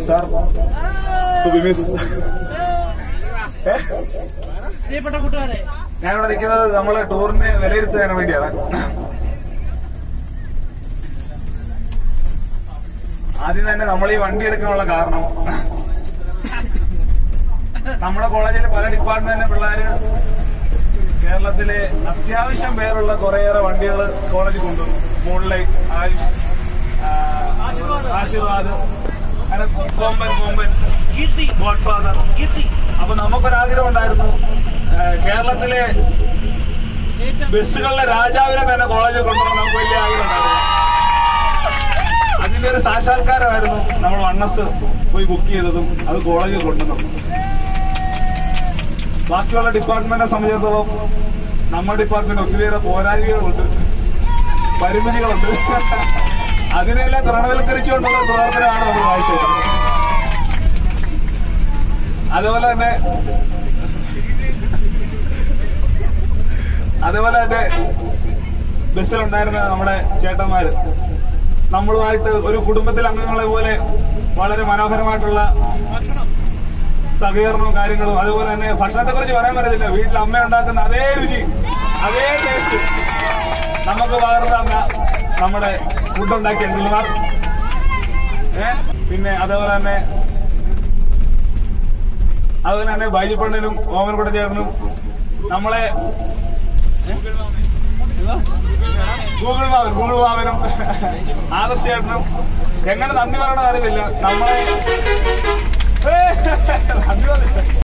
sir സുബിമിസ് പ്രിയപ്പെട്ട കൂട്ടുകാരെ ഞാനിവിടെ നിൽക്കുന്നത് നമ്മളെ ടൂറിനെ വിലയിരുത്താൻ വേണ്ടിയാണ് ആദ്യം തന്നെ നമ്മൾ ഈ വണ്ടി എടുക്കാനുള്ള കാരണം നമ്മുടെ കോളേജിലെ പല ഡിപ്പാർട്ട്മെന്റിലെ പിള്ളേര് കേരളത്തിലെ അത്യാവശ്യം പേരുള്ള കുറേയേറെ വണ്ടികൾ കോളേജിൽ കൊണ്ടുവന്നു മുകളിലെ ആയുഷ് ആ, ആശീർവാദ് അങ്ങനെ കോമ്പൻ കോമ്പൻ കീർത്തി ഗോഡ് ഫാദർ കീർത്തി അപ്പൊ നമുക്കൊരാഗ്രഹം ഉണ്ടായിരുന്നു ആ, കേരളത്തിലെ ഏറ്റവും ബസ്സുകളിലെ രാജാവിനെ തന്നെ കോളേജിൽ കൊണ്ടുവരണം നമുക്ക് വലിയ ആഗ്രഹം ഉണ്ടായിരുന്നു അതിന്റെ ഒരു സാക്ഷാത്കാരമായിരുന്നു നമ്മൾ വണ്ണസ് പോയി ബുക്ക് ചെയ്തതും അത് കോളേജിൽ കൊണ്ടുവന്നു ബാക്കിയുള്ള ഡിപ്പാർട്ട്മെന്റിനെ സംബന്ധിച്ചിടത്തോളം നമ്മുടെ ഡിപ്പാർട്ട്മെന്റ് ഒത്തിരിയേറെ പോരായ്മകളുണ്ട് പരിമിതികളുണ്ട് അതിനെല്ലാം തൃണവൽക്കരിച്ചുകൊണ്ടുള്ള പ്രവർത്തനമാണ് നമ്മൾ വായിച്ചത് അതുപോലെ തന്നെ അതുപോലെ തന്നെ ബസ്സിലുണ്ടായിരുന്ന നമ്മുടെ ചേട്ടന്മാര് നമ്മളുമായിട്ട് ഒരു കുടുംബത്തിലെ അംഗങ്ങളെ പോലെ വളരെ മനോഹരമായിട്ടുള്ള സഹകരണവും കാര്യങ്ങളും അതുപോലെ തന്നെ ഭക്ഷണത്തെ കുറിച്ച് പറയാൻ പറ്റത്തില്ല വീട്ടിൽ അമ്മ ഉണ്ടാക്കുന്ന അതേ രുചി അതേ ടേസ്റ്റ് നമുക്ക് പകർന്നു തന്ന നമ്മുടെ ഫുഡ് ഉണ്ടാക്കിയ അങ്കിൾമാർ ഏ പിന്നെ അതേപോലെ തന്നെ അതുപോലെ തന്നെ ബൈജിപ്പണ്ണനും ഓമൻ കൂടെ ചേർന്നും നമ്മളെ ഗൂഗിൾ മാവൻ ഗൂഗിൾ മാവനും ആദർശ് ചേട്ടനും എങ്ങനെ നന്ദി പറയണമെന്ന് അറിയില്ല നമ്മളെ ഏ, നന്ദി പറയില്ല